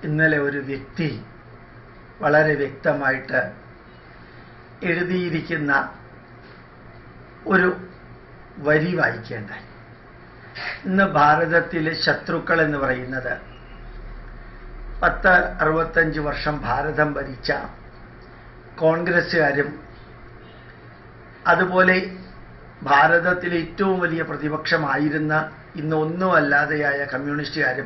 ഇന്നലെ ഒരു വ്യക്തി വളരെ വ്യക്തമായിട്ട് എഴുതിയിരിക്കുന്ന ഒരു വരി വായിക്കേണ്ടായി ഇന്ന് ഭാരതത്തിലെ ശത്രുക്കൾ എന്ന് പറയുന്നത് പത്ത് അറുപത്തഞ്ച് വർഷം ഭാരതം ഭരിച്ച കോൺഗ്രസ്സുകാരും അതുപോലെ ഭാരതത്തിലെ ഏറ്റവും വലിയ പ്രതിപക്ഷമായിരുന്ന ഇന്ന് ഒന്നുമല്ലാതെയായ കമ്മ്യൂണിസ്റ്റുകാരും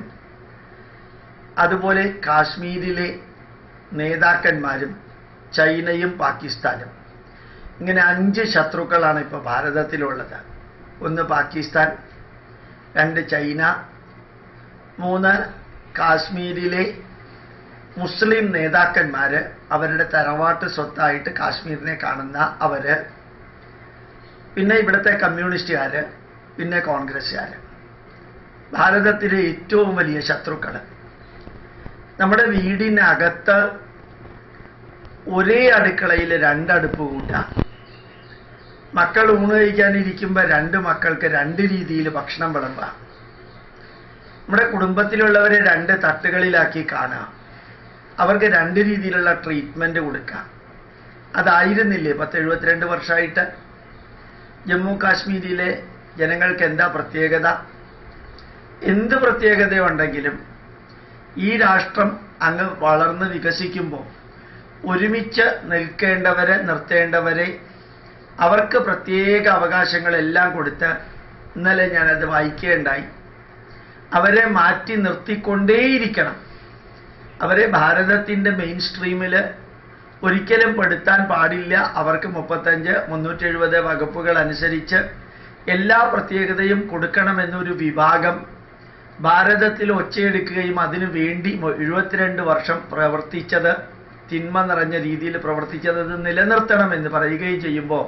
അതുപോലെ കാശ്മീരിലെ നേതാക്കന്മാരും ചൈനയും പാകിസ്ഥാനും ഇങ്ങനെ അഞ്ച് ശത്രുക്കളാണ് ഇപ്പോൾ ഭാരതത്തിലുള്ളത് ഒന്ന് പാകിസ്ഥാൻ രണ്ട് ചൈന മൂന്ന് കാശ്മീരിലെ മുസ്ലിം നേതാക്കന്മാര് അവരുടെ തറവാട്ട് സ്വത്തായിട്ട് കാശ്മീരിനെ കാണുന്ന അവര് പിന്നെ ഇവിടുത്തെ കമ്മ്യൂണിസ്റ്റുകാര് പിന്നെ കോൺഗ്രസ്സുകാര് ഭാരതത്തിലെ ഏറ്റവും വലിയ ശത്രുക്കൾ നമ്മുടെ വീടിനകത്ത് ഒരേ അടുക്കളയിൽ രണ്ടടുപ്പ് കൂട്ടാം മക്കൾ ഊണ് കഴിക്കാനിരിക്കുമ്പോൾ രണ്ട് മക്കൾക്ക് രണ്ട് രീതിയിൽ ഭക്ഷണം വിളമ്പാം നമ്മുടെ കുടുംബത്തിലുള്ളവരെ രണ്ട് തട്ടുകളിലാക്കി കാണാം അവർക്ക് രണ്ട് രീതിയിലുള്ള ട്രീറ്റ്മെന്റ് കൊടുക്കാം അതായിരുന്നില്ലേ പത്ത് എഴുപത്തിരണ്ട് വർഷമായിട്ട് ജമ്മു കാശ്മീരിലെ ജനങ്ങൾക്ക് എന്താ പ്രത്യേകത എന്ത് പ്രത്യേകതയുണ്ടെങ്കിലും ഈ രാഷ്ട്രം അങ്ങ് വളർന്ന് വികസിക്കുമ്പോൾ ഒരുമിച്ച് നിൽക്കേണ്ടവരെ നിർത്തേണ്ടവരെ അവർക്ക് പ്രത്യേക അവകാശങ്ങളെല്ലാം കൊടുത്ത് ഇന്നലെ ഞാനത് വായിക്കുകയുണ്ടായി അവരെ മാറ്റി നിർത്തിക്കൊണ്ടേയിരിക്കണം അവരെ ഭാരതത്തിൻ്റെ മെയിൻ സ്ട്രീമിൽ ഒരിക്കലും പെടുത്താൻ പാടില്ല അവർക്ക് മുപ്പത്തഞ്ച് മുന്നൂറ്റി എഴുപത് വകുപ്പുകൾ അനുസരിച്ച് എല്ലാ പ്രത്യേകതയും കൊടുക്കണമെന്നൊരു വിഭാഗം ഭാരതത്തിൽ ഒച്ചയെടുക്കുകയും അതിനു വേണ്ടി എഴുപത്തിരണ്ട് വർഷം പ്രവർത്തിച്ചത് തിന്മ നിറഞ്ഞ രീതിയിൽ പ്രവർത്തിച്ചത് ഇത് നിലനിർത്തണമെന്ന് പറയുകയും ചെയ്യുമ്പോൾ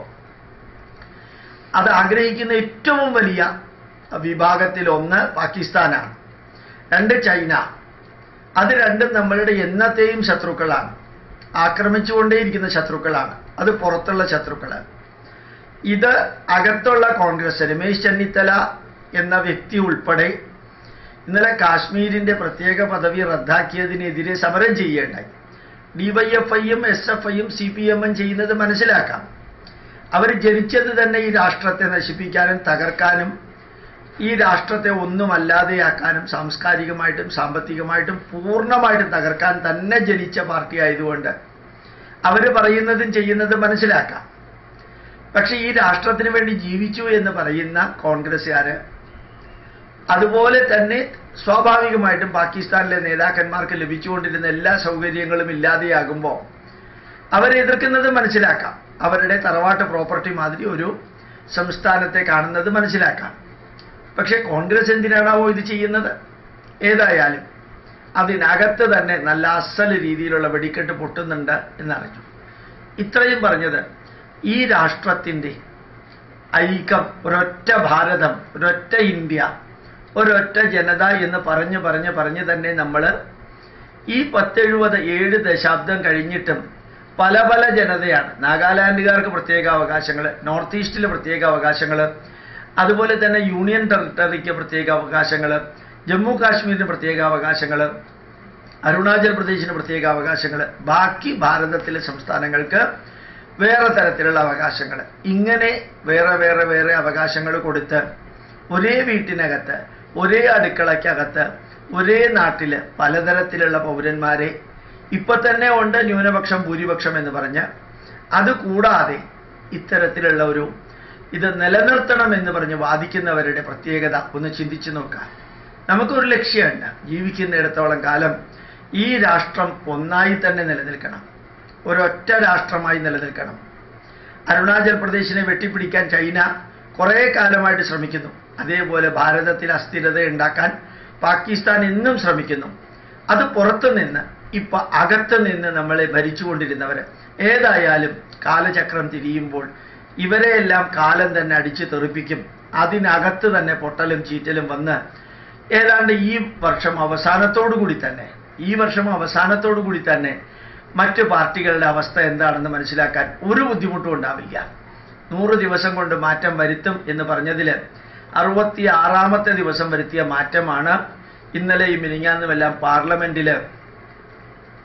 അത് ആഗ്രഹിക്കുന്ന ഏറ്റവും വലിയ വിഭാഗത്തിൽ ഒന്ന് പാകിസ്ഥാനാണ് രണ്ട് ചൈന അത് രണ്ടും നമ്മളുടെ എന്നത്തെയും ശത്രുക്കളാണ് ആക്രമിച്ചുകൊണ്ടേയിരിക്കുന്ന ശത്രുക്കളാണ് അത് പുറത്തുള്ള ശത്രുക്കൾ ഇത് അകത്തുള്ള കോൺഗ്രസ് രമേശ് ചെന്നിത്തല എന്ന വ്യക്തി ഉൾപ്പെടെ ഇന്നലെ കാശ്മീരിന്റെ പ്രത്യേക പദവി റദ്ദാക്കിയതിനെതിരെ സമരം ചെയ്യേണ്ടായി ഡിവൈഎഫ്ഐയും എസ് എഫ് ഐയും സി പി എമ്മും ചെയ്യുന്നത് മനസ്സിലാക്കാം അവർ ജനിച്ചത് തന്നെ ഈ രാഷ്ട്രത്തെ നശിപ്പിക്കാനും തകർക്കാനും ഈ രാഷ്ട്രത്തെ ഒന്നുമല്ലാതെയാക്കാനും സാംസ്കാരികമായിട്ടും സാമ്പത്തികമായിട്ടും പൂർണ്ണമായിട്ടും തകർക്കാൻ തന്നെ ജനിച്ച പാർട്ടി ആയതുകൊണ്ട് അവർ പറയുന്നതും ചെയ്യുന്നതും മനസ്സിലാക്കാം പക്ഷെ ഈ രാഷ്ട്രത്തിന് വേണ്ടി ജീവിച്ചു എന്ന് പറയുന്ന കോൺഗ്രസ്സുകാര് അതുപോലെ തന്നെ സ്വാഭാവികമായിട്ടും പാകിസ്ഥാനിലെ നേതാക്കന്മാർക്ക് ലഭിച്ചുകൊണ്ടിരുന്ന എല്ലാ സൗകര്യങ്ങളും ഇല്ലാതെയാകുമ്പോൾ അവരെ എതിർക്കുന്നത് മനസ്സിലാക്കാം അവരുടെ തറവാട്ട് പ്രോപ്പർട്ടി മാതിരി ഒരു സംസ്ഥാനത്തെ കാണുന്നത് മനസ്സിലാക്കാം പക്ഷേ കോൺഗ്രസ് എന്തിനാണാവോ ഇത് ചെയ്യുന്നത് ഏതായാലും അതിനകത്ത് തന്നെ നല്ല അസൽ രീതിയിലുള്ള വെടിക്കെട്ട് പൊട്ടുന്നുണ്ട് എന്നറിഞ്ഞു ഇത്രയും പറഞ്ഞത് ഈ രാഷ്ട്രത്തിൻ്റെ ഐക്യം ഒരൊറ്റ ഭാരതം ഒരൊറ്റ ഇന്ത്യ ഒരൊറ്റ ജനത എന്ന് പറഞ്ഞ് പറഞ്ഞ് പറഞ്ഞ് തന്നെ നമ്മൾ ഈ പത്തെഴുപത് ഏഴ് ദശാബ്ദം കഴിഞ്ഞിട്ടും പല പല ജനതയാണ് നാഗാലാൻഡുകാർക്ക് പ്രത്യേക അവകാശങ്ങൾ നോർത്ത് ഈസ്റ്റിൽ പ്രത്യേക അവകാശങ്ങൾ അതുപോലെ തന്നെ യൂണിയൻ ടെറിട്ടറിക്ക് പ്രത്യേക അവകാശങ്ങൾ ജമ്മു കാശ്മീരിന് പ്രത്യേക അവകാശങ്ങൾ അരുണാചൽ പ്രദേശിന് പ്രത്യേക അവകാശങ്ങൾ ബാക്കി ഭാരതത്തിലെ സംസ്ഥാനങ്ങൾക്ക് വേറെ തരത്തിലുള്ള അവകാശങ്ങൾ ഇങ്ങനെ വേറെ വേറെ വേറെ അവകാശങ്ങൾ കൊടുത്ത് ഒരേ വീട്ടിനകത്ത് ഒരേ അടുക്കളയ്ക്കകത്ത് ഒരേ നാട്ടിൽ പലതരത്തിലുള്ള പൗരന്മാരെ ഇപ്പൊ തന്നെ ഉണ്ട് ന്യൂനപക്ഷം ഭൂരിപക്ഷം എന്ന് പറഞ്ഞ് അത് കൂടാതെ ഇത്തരത്തിലുള്ള ഒരു ഇത് നിലനിർത്തണം എന്ന് പറഞ്ഞ് വാദിക്കുന്നവരുടെ പ്രത്യേകത ഒന്ന് ചിന്തിച്ചു നോക്കാം നമുക്കൊരു ലക്ഷ്യമുണ്ട് ജീവിക്കുന്നിടത്തോളം കാലം ഈ രാഷ്ട്രം ഒന്നായി തന്നെ നിലനിൽക്കണം ഒരൊറ്റ രാഷ്ട്രമായി നിലനിൽക്കണം അരുണാചൽ പ്രദേശിനെ വെട്ടിപ്പിടിക്കാൻ ചൈന കുറേ കാലമായിട്ട് ശ്രമിക്കുന്നു അതേപോലെ ഭാരതത്തിൽ അസ്ഥിരത ഉണ്ടാക്കാൻ പാകിസ്ഥാൻ എന്നും ശ്രമിക്കുന്നു അത് പുറത്തു നിന്ന് ഇപ്പൊ അകത്ത് നിന്ന് നമ്മളെ ഭരിച്ചുകൊണ്ടിരുന്നവർ ഏതായാലും കാലചക്രം തിരിയുമ്പോൾ ഇവരെയെല്ലാം കാലം തന്നെ അടിച്ചു തെറിപ്പിക്കും അതിനകത്ത് തന്നെ പൊട്ടലും ചീറ്റലും വന്ന് ഏതാണ്ട് ഈ വർഷം അവസാനത്തോടു കൂടി തന്നെ ഈ വർഷം അവസാനത്തോടു കൂടി തന്നെ മറ്റ് പാർട്ടികളുടെ അവസ്ഥ എന്താണെന്ന് മനസ്സിലാക്കാൻ ഒരു ബുദ്ധിമുട്ടും ഉണ്ടാവില്ല നൂറ് ദിവസം കൊണ്ട് മാറ്റം വരുത്തും എന്ന് പറഞ്ഞതിൽ അറുപത്തി ആറാമത്തെ ദിവസം വരുത്തിയ മാറ്റമാണ് ഇന്നലെയും മിനിങ്ങാന്നുമെല്ലാം പാർലമെന്റിൽ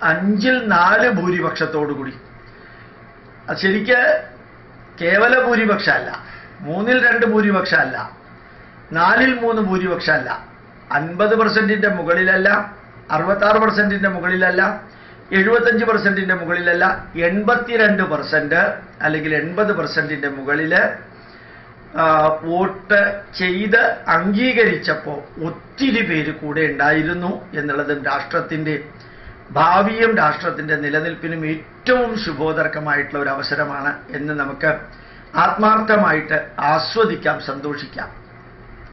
അഞ്ചിൽ നാല് ഭൂരിപക്ഷത്തോടുകൂടി അത് ശരിക്ക് കേവല ഭൂരിപക്ഷമല്ല മൂന്നിൽ രണ്ട് ഭൂരിപക്ഷമല്ല നാലിൽ മൂന്ന് ഭൂരിപക്ഷമല്ല അൻപത് പെർസെന്റിന്റെ മുകളിലല്ല അറുപത്താറ് പെർസെന്റിന്റെ മുകളിലല്ല എഴുപത്തഞ്ച് പെർസെന്റിന്റെ മുകളിലല്ല എൺപത്തിരണ്ട് പെർസെന്റ് അല്ലെങ്കിൽ എൺപത് പെർസെന്റിന്റെ മുകളില് ആ, വോട്ട് ചെയ്ത് അംഗീകരിച്ചപ്പോൾ ഒത്തിരി പേര് കൂടെ ഉണ്ടായിരുന്നു എന്നുള്ളതും രാഷ്ട്രത്തിന്റെ ഭാവിയും രാഷ്ട്രത്തിന്റെ നിലനിൽപ്പിനും ഏറ്റവും ശുഭോദർക്കമായിട്ടുള്ള ഒരു അവസരമാണ് എന്ന് നമുക്ക് ആത്മാർത്ഥമായിട്ട് ആസ്വദിക്കാം സന്തോഷിക്കാം